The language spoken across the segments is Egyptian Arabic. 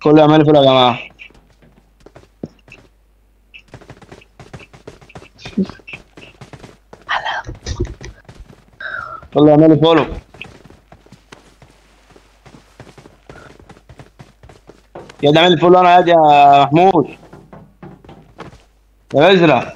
كله يعمل فول يا جماعه كله يعمل فولو يا ده اعمل فولو انا عادي يا محمود يا ازرق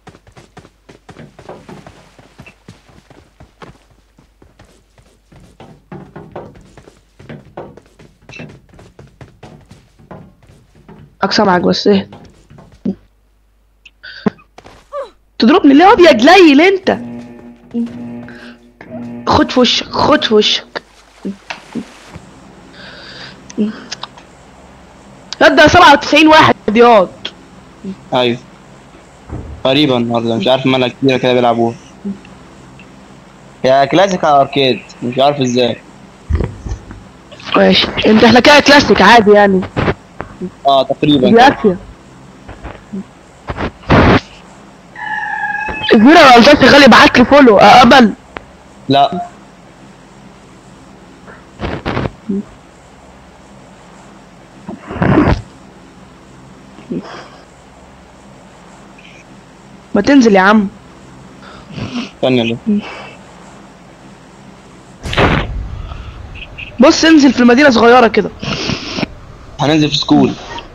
اكسب معاك بس ايه تضربني ليه ابيض ليل انت خد في وشك خد في وشك يدا 97 واحد ياض ايوه غريبة النهارده مش عارف مالها كتيرة كده بيلعبوها يا كلاسيك على اركيد مش عارف ازاي ماشي انت احنا كده كلاسيك عادي يعني اه تقريبا دي اسيا الزيرو لو جات غالي بعت لي فولو اقبل لا ما تنزل يا عم ثانية ليه بص انزل في المدينة صغيرة كده هننزل في سكول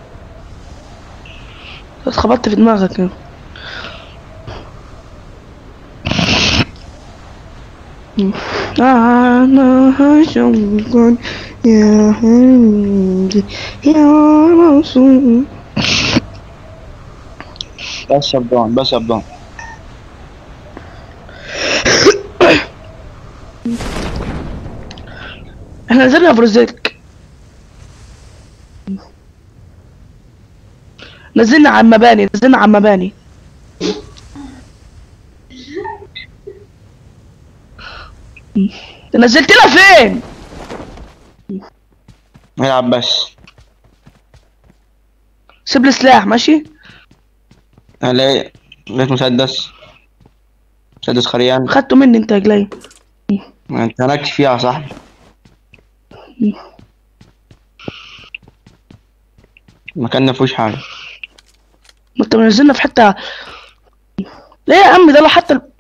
بس خبطت في دماغك كده أنا هشوفك يا هندي يا رسول بس شبان بس شبان احنا نزلنا بروزيك نزلنا على المباني نزلنا على المباني نزلتنا فين؟ نلعب بس سيب لي سلاح ماشي؟ هلاقي لقيت مسدس مسدس خريان خدته مني انت يا جلاي ما انت هناكش فيها يا صاحبي مكاننا مفيهوش حاجة ما انت منزلنا في حتة ليه يا عم ده لو حتى ال-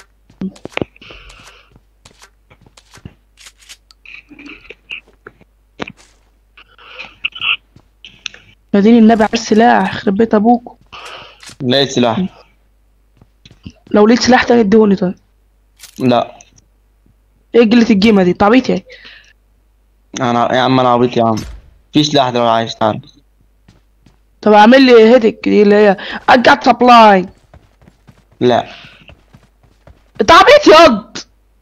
يا دين النبي على السلاح يخرب بيت ابوك لقيت سلاح لو لقيت سلاح تاني اديهولي طيب لا ايه قلة الجيمة دي تعبيط يعني انا يا عم انا عبيط يا عم في سلاح ده لو عايز تعال طب اعمل لي هيدك دي اللي هي I got supply لا تعبيط ياض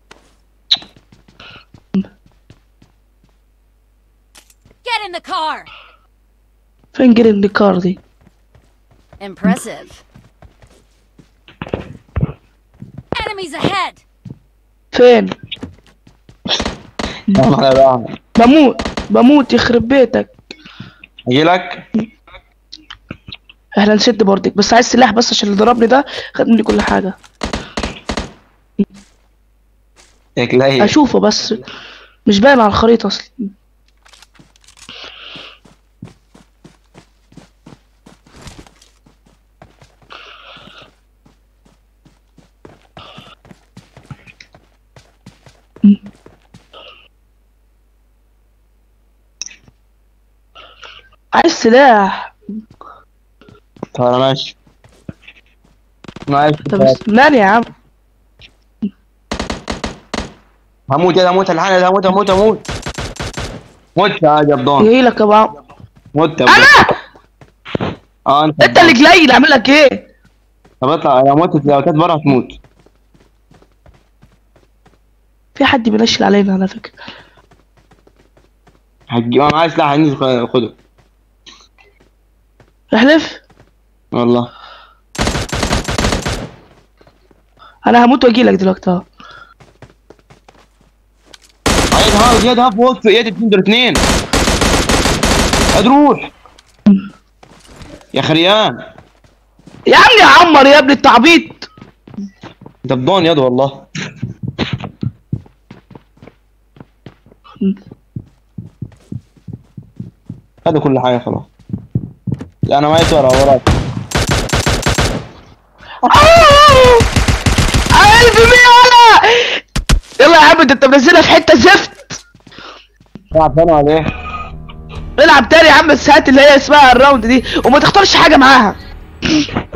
Get in the car! فين جرين دي كار دي Impressive. Enemies ahead! فين انا بقى بموت بموت يخرب بيتك اجي لك احنا نشد بوردك بس عايز سلاح بس عشان اللي ضربني ده خد مني كل حاجة تلاقي اشوفه بس مش باين على الخريطة اصلا عايز سلاح طب انا ماشي انا عايز طب استناني يا عم هموت يا هموت الحين يا هموت هموت هموت موت يا جبدون جاي لك يا بابا موت يا انا اه انت انت اللي جاي اعمل لك ايه طب اطلع يا موت لو كانت بره هتموت في حد بينشل علينا على فكرة هتجيب انا عايز سلاح هنزل خ- خده احلف والله انا هموت واجي لك دلوقتي اهو عايز هاو زياد هاف وقف ايد اتنين دول اتنين ادروح يا خريان يا عم يا عمر يا ابن التعبيط انت بدون يد والله خدوا كل حاجه خلاص لا انا ميت ورا وراك آه! قلبي مية يلا يا عم ده انت منزلها في حته زفت تلعب تاني ولا ايه؟ العب تاني يا عم الساعات اللي هي اسمها الراوند دي وما تختارش حاجه معاها